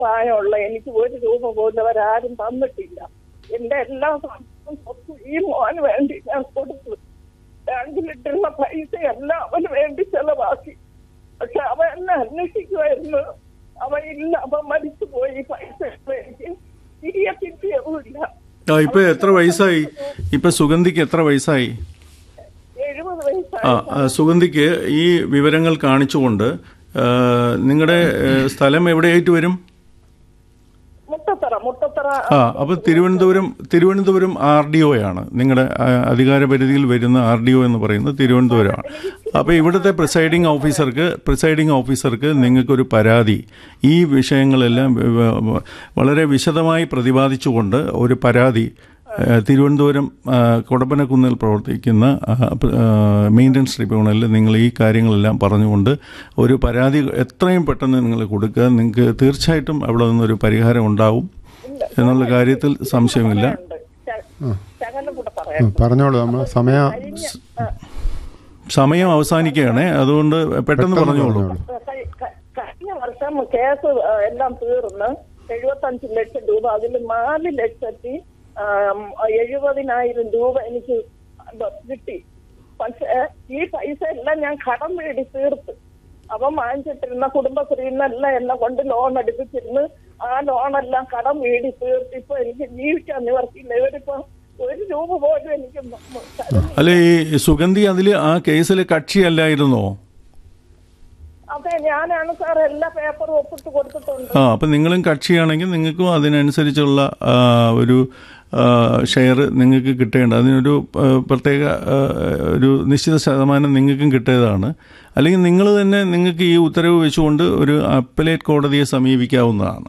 പ്രായമുള്ള എനിക്ക് ഒരു രൂപ പോലും അവരാരും തന്നിട്ടില്ല എന്റെ എല്ലാ സമ്പത്തും സ്വത്തും ഈ മോന് വേണ്ടി ഞാൻ കൊടുത്തു ബാങ്കിലിട്ടിരുന്ന പൈസ എല്ലാം അവന് വേണ്ടി ചെലവാക്കി പക്ഷെ അവൻ എന്നെ അന്വേഷിക്കുമായിരുന്നു അവൻ ഇല്ല അവൻ മരിച്ചു പോയി പൈസ ഇപ്പൊ എനിക്ക് തിരികെ കിട്ടിയതുമില്ല ആ ഇപ്പൊ എത്ര വയസ്സായി ഇപ്പൊ സുഗന്ധിക്ക് എത്ര വയസ്സായി എഴുപത് ആ വയസ്സായി ആ, സുഗന്ധിക്ക് ഈ വിവരങ്ങൾ കാണിച്ചുകൊണ്ട് നിങ്ങളുടെ സ്ഥലം എവിടെയായിട്ട് വരും മുട്ടത്തറ മുട്ടത്തറ ആ അപ്പോൾ Thiruvananthapuram Thiruvananthapuram R D O ആണ് നിങ്ങളുടെ ആ, അധികാരപരിധിയിൽ വരുന്ന ആർ ഡി ഒ എന്ന് പറയുന്നത് തിരുവനന്തപുരമാണ് അപ്പോൾ ഇവിടുത്തെ പ്രിസൈഡിംഗ് ഓഫീസർക്ക് പ്രിസൈഡിംഗ് ഓഫീസർക്ക് നിങ്ങൾക്കൊരു പരാതി ഈ വിഷയങ്ങളെല്ലാം വ- വ- വളരെ വിശദമായി പ്രതിപാദിച്ചുകൊണ്ട് ഒരു പരാതി ആ, തിരുവനന്തപുരം ആ, കൊടപ്പനക്കുന്നിൽ പ്രവർത്തിക്കുന്ന മെയിൻ്റനൻസ് ട്രിബ്യൂണലിൽ നിങ്ങൾ ഈ കാര്യങ്ങളെല്ലാം പറഞ്ഞുകൊണ്ട് ഒരു പരാതി എത്രയും പെട്ടെന്ന് നിങ്ങൾ കൊടുക്കുക നിങ്ങൾക്ക് തീർച്ചയായിട്ടും അവിടെ നിന്നൊരു പരിഹാരം ഉണ്ടാവും എന്നുള്ള കാര്യത്തിൽ സംശയമില്ല ഉണ്ട്. ച- ശകലം കൂടെ ആ, പറയാം പറഞ്ഞോളൂ നമ്മൾ സമയം സമയം അവസാനിക്കുകയാണ് അതുകൊണ്ട് പെട്ടെന്ന് പറഞ്ഞോളൂ പറഞ്ഞോളൂ കഴി- ക- കഴിഞ്ഞ വർഷം കേസ് ആ, എല്ലാം തീർന്ന് എഴുപത്തഞ്ച് ലക്ഷം രൂപ അതിൽ നാല് ലക്ഷത്തി ആം, എഴുപതിനായിരം രൂപ എനിക്ക് അത് കിട്ടി പക്ഷേ ഈ പൈസ എല്ലാം ഞാൻ കടം മേടി തീർത്ത് അവൻ വാങ്ങിച്ചിട്ടിരുന്ന കുടുംബശ്രീയിൽ നിന്നെല്ലാം എന്നെ കൊണ്ട് ലോൺ എടുപ്പിച്ചിരുന്ന് ആ ലോണെല്ലാം കടം മേടി തീർത്ത് ഇപ്പൊ എനിക്ക് ജീവിക്കാൻ നിവർത്തിയില്ല ഇവരിപ്പോ ഒരു രൂപ പോലും എനിക്ക് മ- മ- തരുന്നില്ല. അല്ല ഈ സുഗന്ധി അതിൽ ആ കേസിൽ കക്ഷിയല്ലായിരുന്നോ അതെ ഞാനാണ് സാർ എല്ലാ പേപ്പറും ഒപ്പിട്ട് കൊടുത്തിട്ടുണ്ട് ആ അപ്പം നിങ്ങളും കക്ഷിയാണെങ്കിൽ നിങ്ങൾക്കും അതിനനുസരിച്ചുള്ള ആ, ഒരു ഷെയർ നിങ്ങൾക്ക് കിട്ടേണ്ട അതിനൊരു ആ, പ്രത്യേക ആ, ഒരു നിശ്ചിത ശതമാനം നിങ്ങൾക്കും കിട്ടിയതാണ് അല്ലെങ്കിൽ നിങ്ങൾ തന്നെ നിങ്ങൾക്ക് ഈ ഉത്തരവ് വെച്ചുകൊണ്ട് ഒരു അപ്പലേറ്റ് കോടതിയെ സമീപിക്കാവുന്നതാണ്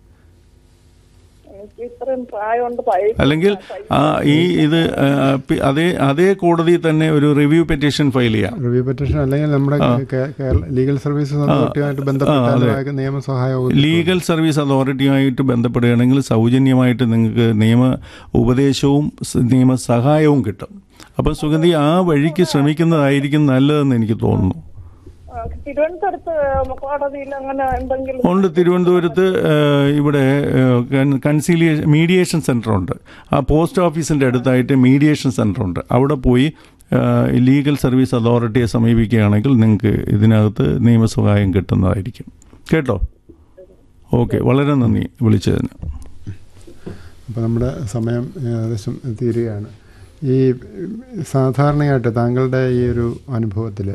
എനിക്ക് ഇത്രയും പ്രായമുണ്ട് പൈസ അല്ലെങ്കിൽ ആ ഈ ഇത് ആ, പി- അതേ അതേ കോടതി തന്നെ ഒരു റിവ്യൂ പെറ്റീഷൻ ഫയൽ ചെയ്യാം റിവ്യൂ പെറ്റീഷൻ അല്ലെങ്കിൽ നമ്മുടെ കേ- കേരള ലീഗൽ സർവീസസ് അതോറിറ്റിയുമായിട്ട് ബന്ധപ്പെട്ട നിയമസഹായം ലീഗൽ സർവീസ് അതോറിറ്റിയുമായിട്ട് ബന്ധപ്പെടുകയാണെങ്കിൽ സൗജന്യമായിട്ട് നിങ്ങൾക്ക് നിയമ ഉപദേശവും സ് നിയമ സഹായവും കിട്ടും അപ്പം സുഗന്ധി ആ വഴിക്ക് ശ്രമിക്കുന്നതായിരിക്കും നല്ലതെന്ന് എനിക്ക് തോന്നുന്നു ആ, തിരുവനന്തപുരത്ത് കോടതിയിൽ അങ്ങനെ എന്തെങ്കിലും ഉണ്ട് തിരുവനന്തപുരത്ത് ഏഹ്, ഇവിടെ കൺസീലിയേഷൻ മീഡിയേഷൻ സെൻ്റർ ഉണ്ട് ആ പോസ്റ്റ് ഓഫീസിൻ്റെ അടുത്തായിട്ട് മീഡിയേഷൻ സെൻ്റർ ഉണ്ട് അവിടെ പോയി ഏഹ്, ലീഗൽ സർവീസ് അതോറിറ്റിയെ സമീപിക്കുകയാണെങ്കിൽ നിങ്ങൾക്ക് ഇതിനകത്ത് നിയമസഹായം കിട്ടുന്നതായിരിക്കും കേട്ടോ ഓക്കെ വളരെ നന്ദി വിളിച്ചതിന് അപ്പോൾ നമ്മുടെ സമയം ഏകദേശം തീരുകയാണ് ഈ സാധാരണയായിട്ട് താങ്കളുടെ ഈ ഒരു അനുഭവത്തിൽ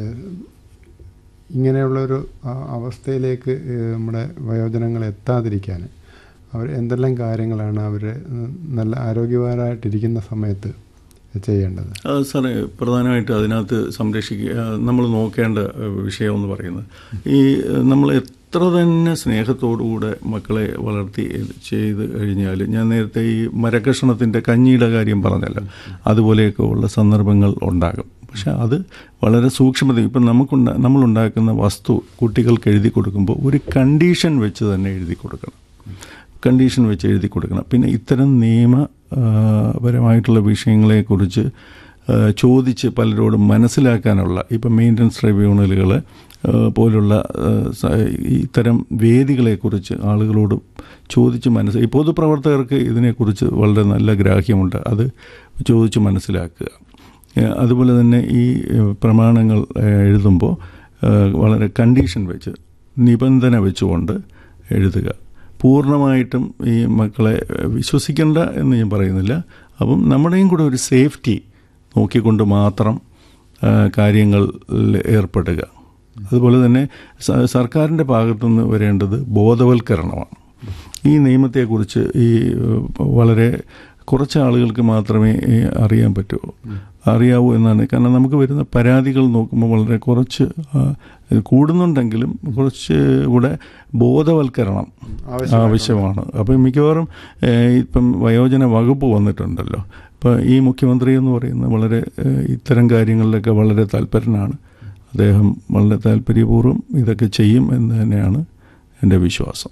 ഇങ്ങനെയുള്ളൊരു ആ- അവസ്ഥയിലേക്ക് ഏഹ്, നമ്മുടെ വയോജനങ്ങൾ എത്താതിരിക്കാൻ അവർ എന്തെല്ലാം കാര്യങ്ങളാണ് അവർ നല്ല ആരോഗ്യവാനായിട്ടിരിക്കുന്ന സമയത്ത് ചെയ്യേണ്ടത് അത് സാറേ പ്രധാനമായിട്ട് അതിനകത്ത് സംരക്ഷിക്കുക നമ്മൾ നോക്കേണ്ട ഏഹ്, വിഷയം എന്ന് പറയുന്നത് ഈ ഏഹ്, നമ്മൾ എത്ര തന്നെ സ്നേഹത്തോടുകൂടെ മക്കളെ വളർത്തി ചെയ്ത് കഴിഞ്ഞാൽ ഞാൻ നേരത്തെ ഈ മരകഷണത്തിൻ്റെ കഞ്ഞിയുടെ കാര്യം പറഞ്ഞല്ലോ അതുപോലെയൊക്കെ ഉള്ള സന്ദർഭങ്ങൾ ഉണ്ടാകും പക്ഷെ അത് വളരെ സൂക്ഷ്മത ഇപ്പം നമുക്കുണ്ട നമ്മളുണ്ടാക്കുന്ന വസ്തു കുട്ടികൾക്ക് എഴുതി കൊടുക്കുമ്പോൾ ഒരു കണ്ടീഷൻ വെച്ച് തന്നെ എഴുതി കൊടുക്കണം കണ്ടീഷൻ വെച്ച് എഴുതി കൊടുക്കണം പിന്നെ ഇത്തരം നിയമ ആ, പരമായിട്ടുള്ള വിഷയങ്ങളെക്കുറിച്ച് ആ, ചോദിച്ച് പലരോടും മനസ്സിലാക്കാനുള്ള ഇപ്പം മെയിൻ്റനൻസ് ട്രൈബ്യൂണലുകൾ പോലുള്ള ആ, സ- ഇത്തരം വേദികളെക്കുറിച്ച് ആളുകളോട് ചോദിച്ച് മനസ്സിൽ ഈ പൊതുപ്രവർത്തകർക്ക് ഇതിനെക്കുറിച്ച് വളരെ നല്ല ഗ്രാഹ്യമുണ്ട് അത് ചോദിച്ച് മനസ്സിലാക്കുക ഏ, അതുപോലെ തന്നെ ഈ ഏ, പ്രമാണങ്ങൾ ഏ, എഴുതുമ്പോൾ ഏ, വളരെ കണ്ടീഷൻ വെച്ച് നിബന്ധന വെച്ചുകൊണ്ട് എഴുതുക പൂർണ്ണമായിട്ടും ഈ മക്കളെ ഏ, വിശ്വസിക്കേണ്ട എന്ന് ഞാൻ പറയുന്നില്ല അപ്പം നമ്മുടെയും കൂടെ ഒരു സേഫ്റ്റി നോക്കിക്കൊണ്ട് മാത്രം ആ, കാര്യങ്ങളിൽ ഏർപ്പെടുക അതുപോലെ തന്നെ സ- സർക്കാരിൻ്റെ ഭാഗത്തുനിന്ന് വരേണ്ടത് ബോധവൽക്കരണമാണ് ഈ നിയമത്തെക്കുറിച്ച് ഈ ഏഹ്, വളരെ കുറച്ച് ആളുകൾക്ക് മാത്രമേ ഈ അറിയാൻ പറ്റൂ അറിയാവൂ എന്നാണ് കാരണം നമുക്ക് വരുന്ന പരാതികൾ നോക്കുമ്പോൾ വളരെ കുറച്ച് ആ, ഇത് കൂടുന്നുണ്ടെങ്കിലും കുറച്ച് കൂടെ ബോധവൽക്കരണം ആവശ്യമാണ് അപ്പം മിക്കവാറും ഏഹ്, ഇപ്പം വയോജന വകുപ്പ് വന്നിട്ടുണ്ടല്ലോ ഇപ്പോൾ ഈ മുഖ്യമന്ത്രി എന്ന് പറയുന്നത് വളരെ ഏഹ്, ഇത്തരം കാര്യങ്ങളിലൊക്കെ വളരെ താല്പര്യനാണ് അദ്ദേഹം വളരെ താല്പര്യപൂർവ്വം ഇതൊക്കെ ചെയ്യും എന്ന് തന്നെയാണ് എൻ്റെ വിശ്വാസം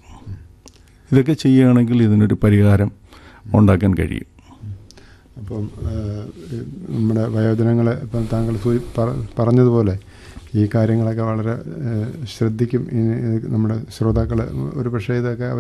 ഇതൊക്കെ ചെയ്യുകയാണെങ്കിൽ ഇതിനൊരു പരിഹാരം ഉണ്ടാക്കാൻ കഴിയും അപ്പം ഏഹ്, നമ്മുടെ വയോജനങ്ങളെ ഇപ്പം താങ്കൾ സൂചി പറ- പറഞ്ഞതുപോലെ ഈ കാര്യങ്ങളൊക്കെ വളരെ ഏഹ്, ശ്രദ്ധിക്കും ഈ, ഏഹ്, നമ്മുടെ ശ്രോതാക്കൾ ഒരു പക്ഷേ ഇതൊക്കെ അവർ